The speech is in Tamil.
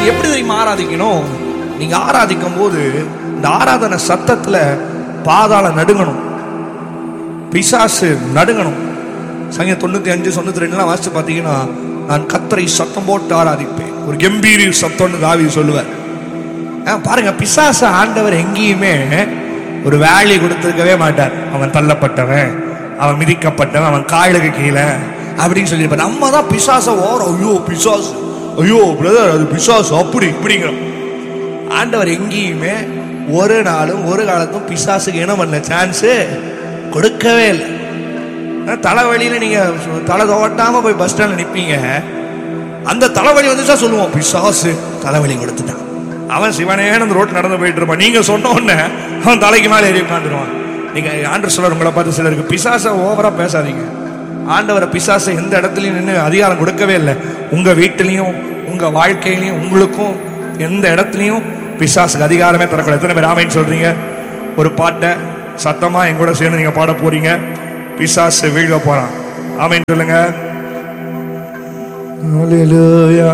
நீங்க எப்படி தெரியுமா ஆராதிக்கணும் நீங்க ஆராதிக்கும் போது இந்த ஆராதனை சத்தத்துல பாதாள நடுங்கணும் பிசாசு நடுங்கணும் சங்க தொண்ணூத்தி அஞ்சு தொண்ணூத்தி ரெண்டுலாம் வாசிச்சு பார்த்தீங்கன்னா நான் கத்தரை சத்தம் போட்டு ஆராதிப்பேன் ஒரு கம்பீரி சத்தம்னு தாவி சொல்லுவார் ஆ, பாருங்க பிசாச ஆண்டவர் எங்கேயுமே ஒரு வேல்யூ கொடுத்துருக்கவே மாட்டார் அவன் தள்ளப்பட்டவன் அவன் மிதிக்கப்பட்டவன் அவன் காலுக்கு கீழே அப்படின்னு சொல்லியிருப்பார் நம்ம தான் பிசாச ஓரம் ஐயோ பிசாசு ஐயோ பிரதர் அது பிசாசு அப்படி இப்படிங்கிறோம் ஆண்டவர் எங்கேயுமே ஒரு நாளும் ஒரு காலத்தும் பிசாசுக்கு என்ன பண்ண சான்ஸு கொடுக்கவே இல்லை ஆனா, தலைவலியில நீங்க தலை தோட்டாம போய் பஸ் ஸ்டாண்ட்ல நிப்பீங்க அந்த தலைவலி வந்துச்சா சொல்லுவோம் பிசாசு தலைவலி கொடுத்துட்டான் அவன் சிவனேன்னு அந்த ரோட்ல நடந்து போயிட்டு இருப்பான் நீங்க சொன்ன உடனே அவன் தலைக்கு மேலே ஏறி உட்காந்துருவான் நீங்க ஆண்டர் சொல்ற உங்களை பார்த்து சிலருக்கு பிசாசை ஓவரா பேசாதீங்க ஆண்டவரை பிசாசை எந்த இடத்துலயும் நின்று அதிகாரம் கொடுக்கவே இல்லை உங்க வீட்டிலையும் உங்க வாழ்க்கையிலையும் உங்களுக்கும் எந்த இடத்துலையும் பிசாசுக்கு அதிகாரமே தரக்கூடாது எத்தனை பேர் ஆமைன்னு சொல்றீங்க ஒரு பாட்டை சத்தமா என் கூட சேர்ந்து நீங்க பாட போறீங்க பிசாசு வீழ்க போறான் ஆமைன்னு சொல்லுங்க